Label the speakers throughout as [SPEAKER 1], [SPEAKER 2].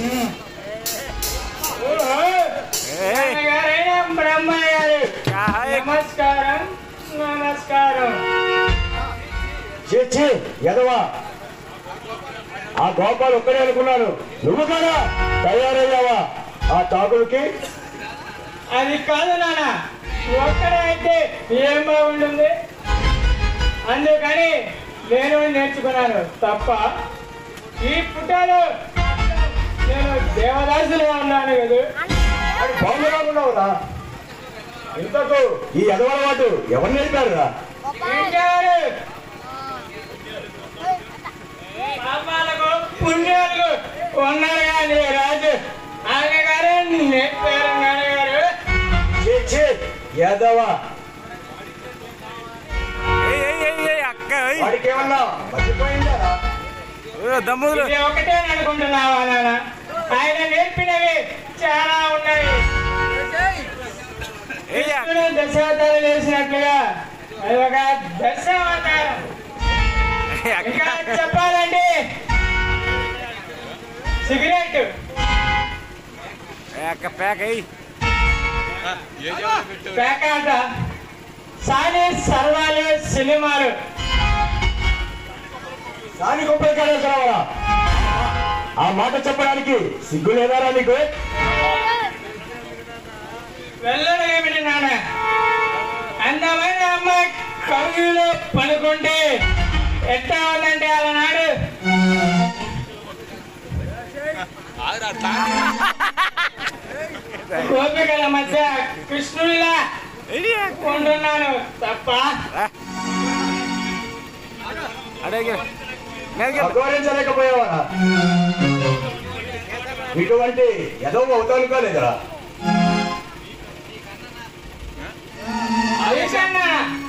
[SPEAKER 1] ఏయ్,
[SPEAKER 2] నాన్నగారైన బ్రహ్మయ్య గారు
[SPEAKER 1] క్యా హై?
[SPEAKER 2] నమస్కారం నమస్కారం
[SPEAKER 3] ఛీ, ఛీ, ఎదవా ఆ గోపాల్ ఒక్కడే అనుకున్నాను నువ్వు కదా తయారయ్యావా ఆ తాగుడికి
[SPEAKER 2] అది కాదు నాన్న ఒక్కడే అయితే ఏం బాగుంటుంది అందుకని నేను నేర్చుకున్నాను తప్ప ఈ పుట్టాలు నేను దేవదాసులుగా ఉన్నాను కదా
[SPEAKER 3] అది బాగుండా ఉన్నావురా ఇంతకు ఈ ఎదవలవాటు ఎవరు నేర్పారురా
[SPEAKER 2] ఇంకెవరు పాపాలకు పుణ్యాలకు ఉన్నారు కానీ రాజు నాన్నగారు నేర్పారు నాన్నగారు
[SPEAKER 3] ఛీ, ఛీ, ఎదవా
[SPEAKER 1] ఏయ్, ఏయ్, ఏయ్, ఏయ్, అక్క ఏయ్.
[SPEAKER 3] వాడికి ఏమన్నా మర్చిపోయిందా
[SPEAKER 1] ఏ, దమ్ముదులు
[SPEAKER 2] ఇది ఒకటే అనుకుంటున్నావా నాన్న ఆయన నేర్పినవి చాలా ఉన్నాయి
[SPEAKER 1] ఏయ్, అక్క.
[SPEAKER 2] కృష్ణుడు దశావతారం వేసినట్లుగా అది ఒక దశావతారం
[SPEAKER 1] ఏయ్, అక్క.
[SPEAKER 2] ఇంకా చెప్పాలంటే సిగరెట్
[SPEAKER 1] ఏయ్, అక్క ప్యాక్ అయ్యి
[SPEAKER 2] పేకాట సాని సర్వాలు సినిమాలు
[SPEAKER 3] దాని గొప్ప కాడేశ్వరవరా ఆ మాట చెప్పడానికి సిగ్గు లేదారా నీకు
[SPEAKER 2] వెళ్ళడం ఏమిటి నాన్న అందమైన అమ్మాయి కవిలో పడుకుంటే ఎట్టా ఉందంటే అలనాడు గోపికల మధ్య కృష్ణుడిలా
[SPEAKER 1] ఏయ్, అక్క.
[SPEAKER 2] ఉంటున్నాను తప్ప
[SPEAKER 1] రా. అడిగి మీదకి వెళ్ళు.
[SPEAKER 3] గౌరవించలేకపోయావరా ఇటువంటి ఏదో అవుతాను కాలేదురా
[SPEAKER 2] అదేకన్నా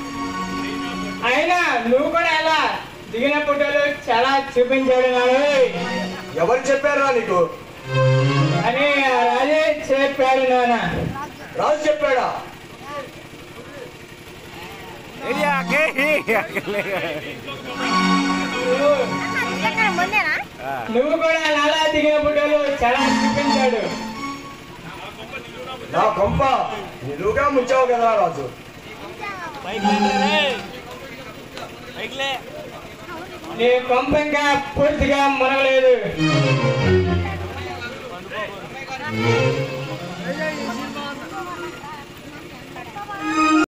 [SPEAKER 2] అయినా నువ్వు కూడా ఎలా దిగిన ఫోటోలు చాలా చూపించాడు నాడు
[SPEAKER 3] ఎవరు చెప్పారా నీకు
[SPEAKER 2] అని ఆ రాజే చెప్పాడు నాన్న
[SPEAKER 3] రాజు చెప్పాడా
[SPEAKER 1] ఏయ్, అక్క, ఏయ్, అక్క.
[SPEAKER 2] నువ్వు-
[SPEAKER 4] ఎక్కడ ముందేనా
[SPEAKER 1] ఆ,
[SPEAKER 2] నువ్వు కూడా నాలా దిగిన ఫోటోలు చాలా చూపించాడు
[SPEAKER 3] నా కొంప నిలువుగా ముంచావు కదా రాజు
[SPEAKER 2] నీ కొంప ఇంకా పూర్తిగా మునగలేదు